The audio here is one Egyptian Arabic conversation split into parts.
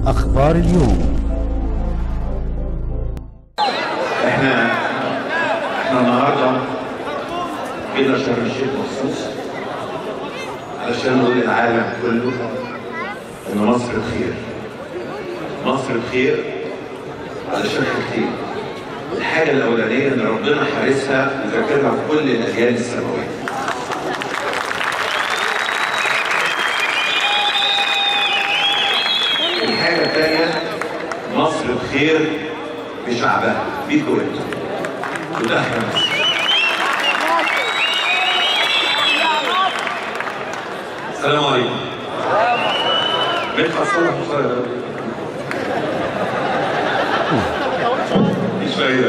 أخبار اليوم احنا احنا النهارده جينا شرم الشيخ مخصوص علشان نقول للعالم كله ان مصر بخير مصر بخير علشان حاجتين الحاجه الاولانيه ان ربنا حارسها وذاكرها في كل الاجيال السماويه الحاجه الثانيه مصر بخير بشعبها بيكوا انتوا وده احنا مصر السلام عليكم مدحت صالح مصطفى مش فايدة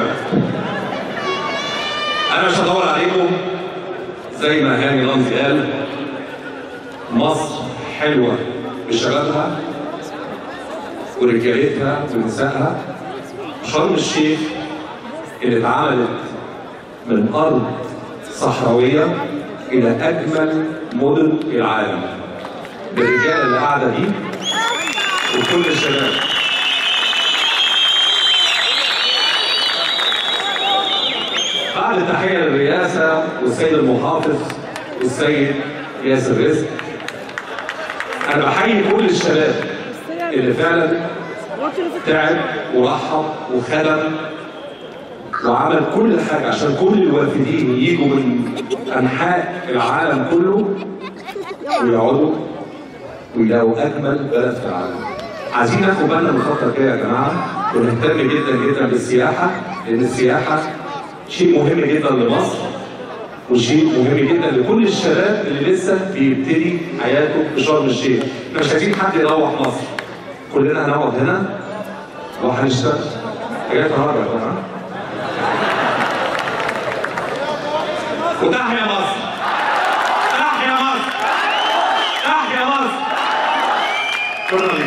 أنا مش هدور عليكم زي ما هاني رمزي قال مصر حلوة بشبابها ورجالتها ونسائها شرم الشيخ اللي اتعملت من أرض صحراوية إلى أجمل مدن العالم بالرجالة اللي قاعدة دي وكل الشباب بعد تحية للرئاسة والسيد المحافظ والسيد ياسر رزق أنا بحيي كل الشباب اللي فعلا تعب ورحب وخدم وعمل كل حاجة عشان كل الوافدين يجوا من أنحاء العالم كله ويقعدوا ويلاقوا أجمل بلد في العالم. عايزين ناخد بالنا من الفترة الجاية يا جماعة ونهتم جدا جدا بالسياحة لأن السياحة شيء مهم جدا لمصر وشيء مهم جدا لكل الشباب اللي لسه بيبتدي حياته في شرم الشيخ. احنا مش عايزين حد يروح مصر. كلنا هنقعد هنا وهنشتغل. جاي النهارده يا جماعه. وتحيا مصر تحيا مصر تحيا مصر شكرا لك